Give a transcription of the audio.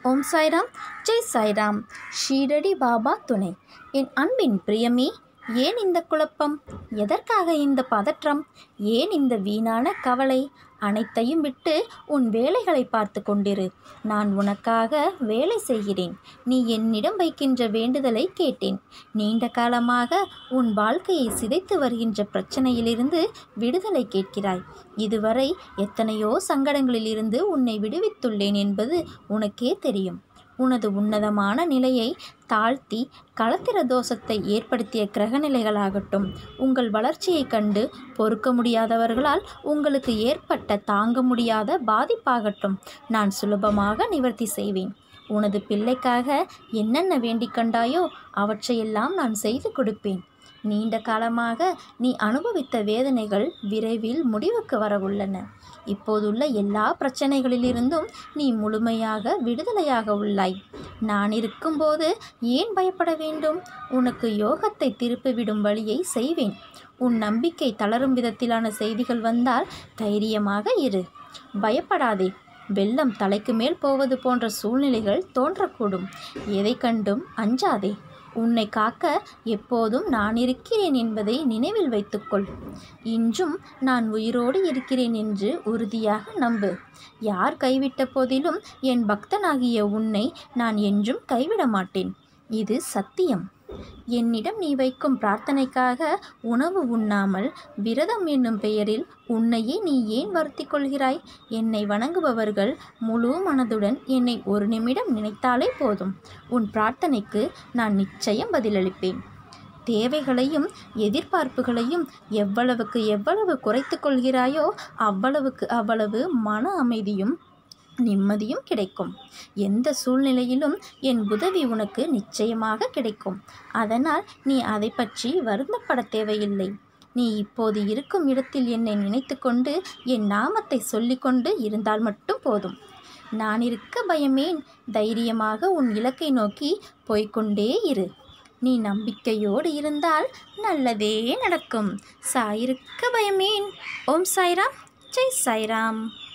ஓம் சாய்ராம் ஜெய் சாய்ராம் ஷீரடி பாபா துணை என் அன்பின் பிரியமே ஏன் இந்த குழப்பம் எதற்காக இந்த பதற்றம் ஏன் இந்த வீணான கவலை அனைத்தையும் விட்டு உன் வேலைகளை பார்த்து கொண்டிரு நான் உனக்காக வேலை செய்கிறேன் நீ என்னிடம் வைக்கின்ற வேண்டுதலை கேட்டேன் நீண்ட காலமாக உன் வாழ்க்கையை சிதைத்து வருகின்ற பிரச்சனையிலிருந்து விடுதலை கேட்கிறாய் இதுவரை எத்தனையோ சங்கடங்களிலிருந்து உன்னை விடுவித்துள்ளேன் என்பது உனக்கே தெரியும் உனது உன்னதமான நிலையை தாழ்த்தி களத்திர தோஷத்தை ஏற்படுத்திய கிரகநிலைகளாகட்டும் உங்கள் வளர்ச்சியைக் கண்டு பொறுக்க முடியாதவர்களால் உங்களுக்கு ஏற்பட்ட தாங்க முடியாத பாதிப்பாகட்டும் நான் சுலபமாக நிவர்த்தி செய்வேன் உனது பிள்ளைக்காக என்னென்ன வேண்டிக் கண்டாயோ அவற்றையெல்லாம் நான் செய்து கொடுப்பேன் நீண்ட காலமாக நீ அனுபவித்த வேதனைகள் விரைவில் முடிவுக்கு வரவுள்ளன இப்போதுள்ள எல்லா பிரச்சனைகளிலிருந்தும் நீ முழுமையாக விடுதலையாக உள்ளாய் நான் இருக்கும்போது ஏன் பயப்பட வேண்டும் உனக்கு யோகத்தை திருப்பிவிடும் வழியை செய்வேன் உன் நம்பிக்கை தளரும் விதத்திலான செய்திகள் வந்தால் தைரியமாக இரு பயப்படாதே வெள்ளம் தலைக்கு மேல் போவது போன்ற சூழ்நிலைகள் தோன்றக்கூடும் எதை கண்டும் அஞ்சாதே உன்னை காக்க எப்போதும் நான் இருக்கிறேன் என்பதை நினைவில் வைத்துக்கொள் இன்றும் நான் உயிரோடு இருக்கிறேன் என்று உறுதியாக நம்பு யார் கைவிட்ட போதிலும் என் பக்தனாகிய உன்னை நான் என்றும் கைவிட மாட்டேன் இது சத்தியம் என்னிடம் நீ வைக்கும் பிரார்த்தனைக்காக உணவு உண்ணாமல் விரதம் என்னும் பெயரில் உன்னையே நீ ஏன் வருத்திக் கொள்கிறாய் என்னை வணங்குபவர்கள் முழு மனதுடன் என்னை ஒரு நிமிடம் நினைத்தாலே போதும் உன் பிரார்த்தனைக்கு நான் நிச்சயம் பதிலளிப்பேன் தேவைகளையும் எதிர்பார்ப்புகளையும் எவ்வளவுக்கு எவ்வளவு குறைத்து கொள்கிறாயோ அவ்வளவுக்கு அவ்வளவு மன அமைதியும் நிம்மதியும் கிடைக்கும் எந்த சூழ்நிலையிலும் என் உதவி உனக்கு நிச்சயமாக கிடைக்கும் அதனால் நீ அதை பற்றி வருந்தப்பட தேவையில்லை நீ இப்போது இருக்கும் இடத்தில் என்னை நினைத்து கொண்டு என் நாமத்தை சொல்லிக்கொண்டு இருந்தால் மட்டும் போதும் நான் இருக்க பயமேன் தைரியமாக உன் இலக்கை நோக்கி போய்க்கொண்டே இரு நீ நம்பிக்கையோடு இருந்தால் நல்லதே நடக்கும் சாயிருக்க பயமேன் ஓம் சாய்ராம் ஜெய் சாய்ராம்